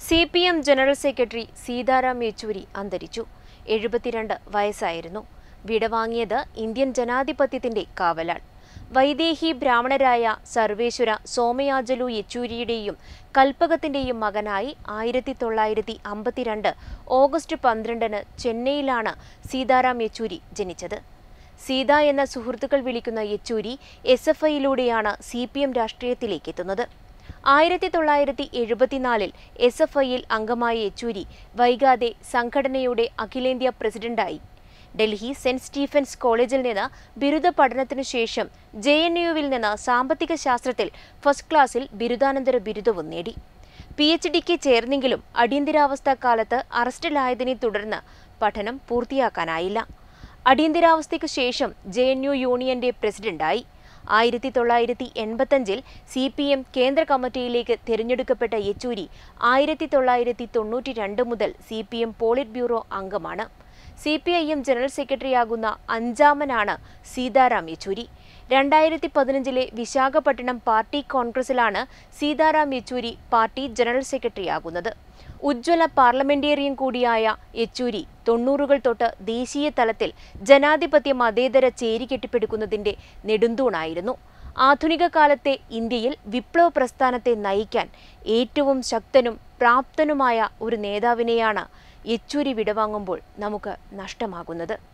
C P M general secretary Sitaram Yechury അന്തരിച്ചു എഴുപത്തിരണ്ട് വയസ്സായിരുന്നു വിടവാങ്ങിയത് ഇന്ത്യൻ ജനാധിപത്യത്തിന്റെ കാവലാൾ വൈദേഹി ബ്രാഹ്മണരായ സർവേശ്വര സോമയാജലു യെച്ചൂരിയുടെയും കൽപ്പകത്തിന്റെയും മകനായി ആയിരത്തി തൊള്ളായിരത്തി അമ്പത്തിരണ്ട് ഓഗസ്റ്റ് പന്ത്രണ്ടിന് ചെന്നൈയിലാണ് സീതാറാം യെച്ചൂരി ജനിച്ചത് സീത എന്ന സുഹൃത്തുക്കൾ വിളിക്കുന്ന യെച്ചൂരി എസ് എഫ് ഐയിലൂടെയാണ് സി പി എം രാഷ്ട്രീയത്തിലേക്ക് എത്തുന്നത് ആയിരത്തി തൊള്ളായിരത്തി എഴുപത്തിനാലിൽ എസ് എഫ് ഐയിൽ അംഗമായ യെച്ചൂരി വൈകാതെ സംഘടനയുടെ അഖിലേന്ത്യാ പ്രസിഡന്റായി ഡൽഹി സെന്റ് സ്റ്റീഫൻസ് കോളേജിൽ നിന്ന് ബിരുദ പഠനത്തിനു ശേഷം ജെ എൻ യുവിൽ നിന്ന് സാമ്പത്തിക ശാസ്ത്രത്തിൽ ഫസ്റ്റ് ക്ലാസ്സിൽ ബിരുദാനന്തര ബിരുദവും നേടി പി എച്ച് ഡിക്ക് ചേർന്നെങ്കിലും അടിയന്തരാവസ്ഥ കാലത്ത് അറസ്റ്റിലായതിനെ തുടർന്ന് പഠനം പൂർത്തിയാക്കാനായില്ല അടിയന്തരാവസ്ഥയ്ക്കു ശേഷം ജെ എൻ യു യൂണിയന്റെ പ്രസിഡന്റായി ആയിരത്തി തൊള്ളായിരത്തി എൺപത്തഞ്ചിൽ സി പി എം കേന്ദ്ര കമ്മിറ്റിയിലേക്ക് തിരഞ്ഞെടുക്കപ്പെട്ട യെച്ചൂരി ആയിരത്തി തൊള്ളായിരത്തി തൊണ്ണൂറ്റി രണ്ട് മുതൽ C P M polit bureau അംഗമാണ് C P I M general സെക്രട്ടറിയാകുന്ന അഞ്ചാമനാണ് സീതാറാം യെച്ചൂരി രണ്ടായിരത്തി പതിനഞ്ചിലെ വിശാഖപട്ടണം പാർട്ടി കോൺഗ്രസിലാണ് സീതാറാം യെച്ചൂരി പാർട്ടി ജനറൽ സെക്രട്ടറിയാകുന്നത് ഉജ്ജ്വല പാർലമെന്റേറിയൻ കൂടിയായ യെച്ചൂരി തൊണ്ണൂറുകൾ തൊട്ട് ദേശീയ തലത്തിൽ ജനാധിപത്യ മതേതര ചേരി കെട്ടിപ്പടുക്കുന്നതിന്റെ നെടുന്തൂണായിരുന്നു ആധുനിക കാലത്തെ ഇന്ത്യയിൽ വിപ്ലവ പ്രസ്ഥാനത്തെ നയിക്കാൻ ഏറ്റവും ശക്തനും പ്രാപ്തനുമായ ഒരു നേതാവിനെയാണ് യെച്ചൂരി വിടവാങ്ങുമ്പോൾ നമുക്ക് നഷ്ടമാകുന്നത്